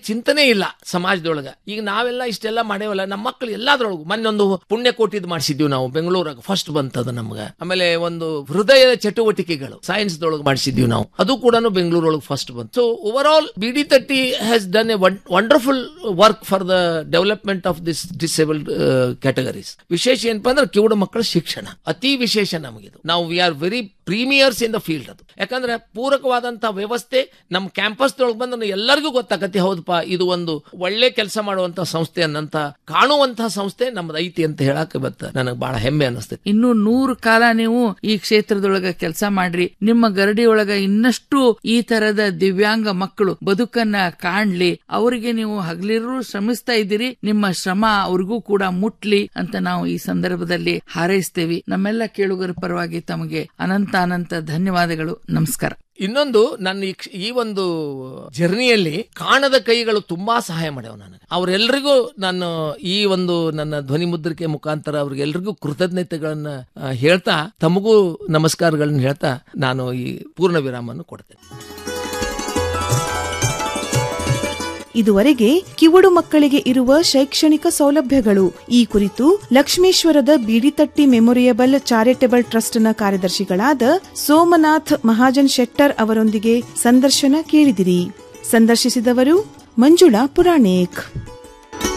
ಚಿಂತನೆ ಇಲ್ಲ ಸಮಾಜದೊಳಗ ಈಗ ನಾವೆಲ್ಲ ಇಷ್ಟೆಲ್ಲ ಮಾಡೇವಲ್ಲ ನಮ್ಮ ಮಕ್ಕಳು ಎಲ್ಲಾದ್ರೊಳಗು ಮೊನ್ನೊಂದು ಪುಣ್ಯ ಕೋಟಿದ್ ಮಾಡಿಸಿದ್ವಿ ನಾವು ಬೆಂಗಳೂರಾಗ ಫಸ್ಟ್ ಬಂತದ ನಮ್ಗ ಆಮೇಲೆ ಒಂದು ಹೃದಯದ ಚಟುವಟಿಕೆಗಳು ಸೈನ್ಸ್ ದೊಳಗೆ ಮಾಡಿಸಿದ್ವಿ ನಾವು ಅದು ಕೂಡ ಬೆಂಗಳೂರೊಳಗೆ ಫಸ್ಟ್ ಬಂತು ಸೊ ಓವರ್ ಆಲ್ ಬಿಡಿ ತಟ್ಟಿ has done a wonderful work for the development of this disabled categories ವಿಶೇಷ ಏನಪ್ಪಾ ಅಂದ್ರೆ ಕಿವುಡ ಮಕ್ಕಳ ಶಿಕ್ಷಣ ಅತಿ ವಿಶೇಷ ನಮಗಿದು ನಾವು we are very premiers in the field ಅದು ಯಾಕಂದ್ರೆ ಪೂರಕವಾದಂತಹ ವ್ಯವಸ್ಥೆ ನಮ್ಮ ಕ್ಯಾಂಪಸ್ ದೊಳಗೆ ಬಂದ್ರೆ ಎಲ್ಲರಿಗೂ ಗೊತ್ತಾಗತ್ತೆ ಹೌದಪ್ಪ ಇದು ಒಂದು ಒಳ್ಳೆ ಕೆಲಸ ಮಾಡುವಂತ ಸಂಸ್ಥೆ ಅನ್ನಂತ ಕಾಣುವಂತಹ ಸಂಸ್ಥೆ ನಮ್ದು ಐತಿ ಅಂತ ಹೇಳಕ್ ಇವತ್ತು ನನಗೆ ಬಹಳ ಹೆಮ್ಮೆ ಅನಿಸ್ತೈತಿ ಇನ್ನು ನೂರು ಕಾಲ ನೀವು ಈ ಕ್ಷೇತ್ರದೊಳಗ ಕೆಲಸ ಮಾಡ್ರಿ ನಿಮ್ಮ ಗರಡಿ ಒಳಗ ಇನ್ನಷ್ಟು ಈ ತರದ ದಿವ್ಯಾಂಗ ಮಕ್ಕಳು ಬದುಕನ್ನ ಕಾಣ್ಲಿ ಅವರಿಗೆ ನೀವು ಹಗಲಿರು ಶ್ರಮಿಸ್ತಾ ಇದ್ದೀರಿ ನಿಮ್ಮ ಶ್ರಮ ಅವ್ರಿಗೂ ಕೂಡ ಮುಟ್ಲಿ ಅಂತ ನಾವು ಈ ಸಂದರ್ಭದಲ್ಲಿ ಹಾರೈಸ್ತೇವೆ ನಮ್ಮೆಲ್ಲ ಕೇಳುಗರ ಪರವಾಗಿ ತಮಗೆ ಅನಂತ ಅನಂತ ಧನ್ಯವಾದಗಳು ನಮಸ್ಕಾರ ಇನ್ನೊಂದು ನನ್ನ ಈ ಕ್ಷ- ಈ ಒಂದು ಜರ್ನಿಯಲ್ಲಿ ಕಾಣದ ಕೈಗಳು ತುಂಬಾ ಸಹಾಯ ಮಾಡ್ಯಾವ ನನಗೆ ಅವರೆಲ್ಲರಿಗೂ ನಾನು ಈ ಒಂದು ನನ್ನ ಧ್ವನಿ ಮುದ್ರಿಕೆ ಮುಖಾಂತರ ಅವ್ರಿಗೆಲ್ರಿಗೂ ಕೃತಜ್ಞತೆಗಳನ್ನ ಆ, ಹೇಳ್ತಾ ತಮಗೂ ನಮಸ್ಕಾರಗಳನ್ನ ಹೇಳ್ತಾ ನಾನು ಈ ಪೂರ್ಣ ವಿರಾಮವನ್ನು ಕೊಡ್ತೇನೆ ಇದುವರೆಗೆ ಕಿವುಡು ಮಕ್ಕಳಿಗೆ ಇರುವ ಶೈಕ್ಷಣಿಕ ಸೌಲಭ್ಯಗಳು ಈ ಕುರಿತು ಲಕ್ಷ್ಮೇಶ್ವರದ ಬೀಡಿತಟ್ಟಿ ಮೆಮೊರಿಯಬಲ್ ಚಾರಿಟಬಲ್ ಟ್ರಸ್ಟ್ನ ಕಾರ್ಯದರ್ಶಿಗಳಾದ ಸೋಮನಾಥ್ ಮಹಾಜನ್ ಶೆಟ್ಟರ್ ಅವರೊಂದಿಗೆ ಸಂದರ್ಶನ ಕೇಳಿದಿರಿ ಸಂದರ್ಶಿಸಿದವರು ಮಂಜುಳಾ ಪುರಾಣಿಕ್